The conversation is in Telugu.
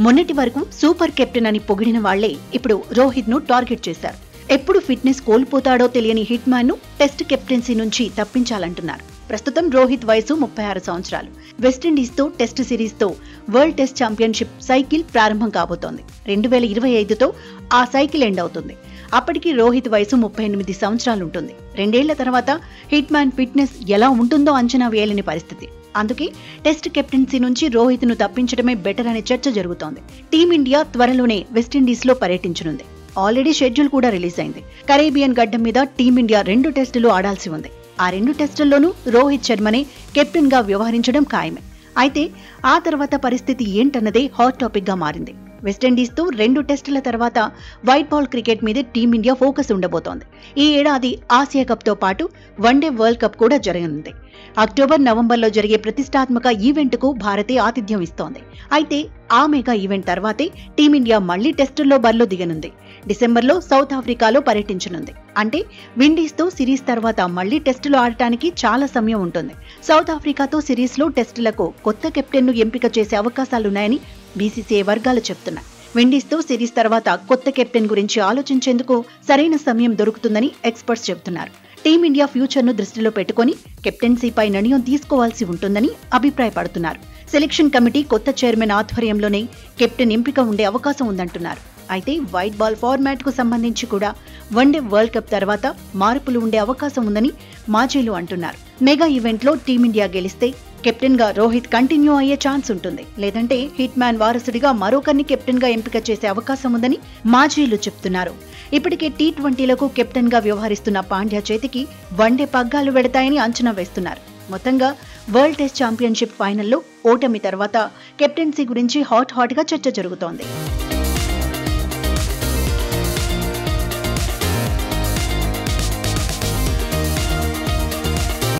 మొన్నటి వరకు సూపర్ కెప్టెన్ అని పొగిడిన వాళ్లే ఇప్పుడు రోహిత్ ను టార్గెట్ చేశారు ఎప్పుడు ఫిట్నెస్ కోల్పోతాడో తెలియని హిట్ మ్యాన్ ను టెస్ట్ కెప్టెన్సీ నుంచి తప్పించాలంటున్నారు ప్రస్తుతం రోహిత్ వయసు ముప్పై ఆరు సంవత్సరాలు వెస్టిండీస్ తో టెస్ట్ సిరీస్ తో వరల్డ్ టెస్ట్ ఛాంపియన్షిప్ సైకిల్ ప్రారంభం కాబోతోంది రెండు వేల ఇరవై ఐదుతో ఆ సైకిల్ ఎండ్ అవుతుంది అప్పటికి రోహిత్ వయసు ముప్పై ఎనిమిది సంవత్సరాలు ఉంటుంది రెండేళ్ల తర్వాత హిట్ మ్యాన్ ఫిట్నెస్ ఎలా ఉంటుందో అంచనా వేయలేని పరిస్థితి అందుకే టెస్ట్ కెప్టెన్సీ నుంచి రోహిత్ ను తప్పించడమే బెటర్ అనే చర్చ జరుగుతోంది టీమిండియా త్వరలోనే వెస్టిండీస్ లో పర్యటించనుంది ఆల్రెడీ షెడ్యూల్ కూడా రిలీజ్ అయింది కరేబియన్ గడ్డ మీద టీమిండియా రెండు టెస్టులు ఆడాల్సి ఉంది ఆ రెండు టెస్టుల్లోనూ రోహిత్ శర్మనే కెప్టెన్ గా వ్యవహరించడం ఖాయమే అయితే ఆ తర్వాత పరిస్థితి ఏంటన్నదే హాట్ టాపిక్ గా మారింది వెస్టిండీస్ తో రెండు టెస్టుల తర్వాత వైట్ బాల్ క్రికెట్ మీదే టీమిండియా ఫోకస్ ఉండబోతోంది ఈ ఏడాది ఆసియా కప్ తో పాటు వన్డే వరల్డ్ కప్ కూడా జరగనుంది అక్టోబర్ నవంబర్లో జరిగే ప్రతిష్టాత్మక ఈవెంట్ కు భారతే ఆతిథ్యం ఇస్తోంది అయితే ఆ మెగా ఈవెంట్ తర్వాతే టీమిండియా మళ్లీ టెస్టుల్లో బరిలో దిగనుంది డిసెంబర్లో సౌత్ ఆఫ్రికాలో పర్యటించనుంది అంటే విండీస్ తో సిరీస్ తర్వాత మళ్లీ టెస్టులు ఆడటానికి చాలా సమయం ఉంటుంది సౌత్ ఆఫ్రికాతో సిరీస్ లో టెస్టులకు కొత్త కెప్టెన్ ను ఎంపిక చేసే అవకాశాలున్నాయని బీసీసీఐ వర్గాలు చెప్తున్నాయి విండీస్ తో సిరీస్ తర్వాత కొత్త కెప్టెన్ గురించి ఆలోచించేందుకు సరైన సమయం దొరుకుతుందని ఎక్స్పర్ట్స్ చెబుతున్నారు టీమిండియా ఫ్యూచర్ ను దృష్టిలో పెట్టుకుని కెప్టెన్సీపై నిర్ణయం తీసుకోవాల్సి ఉంటుందని అభిప్రాయపడుతున్నారు సెలక్షన్ కమిటీ కొత్త చైర్మన్ ఆధ్వర్యంలోనే కెప్టెన్ ఎంపిక ఉండే అవకాశం ఉందంటున్నారు అయితే వైట్ బాల్ ఫార్మాట్ కు సంబంధించి కూడా వన్డే వరల్డ్ కప్ తర్వాత మార్పులు ఉండే అవకాశం ఉందని మాజీలు అంటున్నారు మెగా ఈవెంట్ లో టీమిండియా గెలిస్తే కెప్టెన్ గా రోహిత్ కంటిన్యూ అయ్యే ఛాన్స్ ఉంటుంది లేదంటే హిట్ మ్యాన్ వారసుడిగా మరొకరిని కెప్టెన్ గా ఎంపిక చేసే అవకాశం ఉందని మాజీలు చెప్తున్నారు ఇప్పటికే టీ ట్వంటీలకు కెప్టెన్ గా వ్యవహరిస్తున్న పాండ్యా చేతికి వన్డే పగ్గాలు వెడతాయని అంచనా వేస్తున్నారు మొత్తంగా వరల్డ్ టెస్ట్ ఛాంపియన్షిప్ ఫైనల్లో ఓటమి తర్వాత కెప్టెన్సీ గురించి హాట్ హాట్ గా చర్చ జరుగుతోంది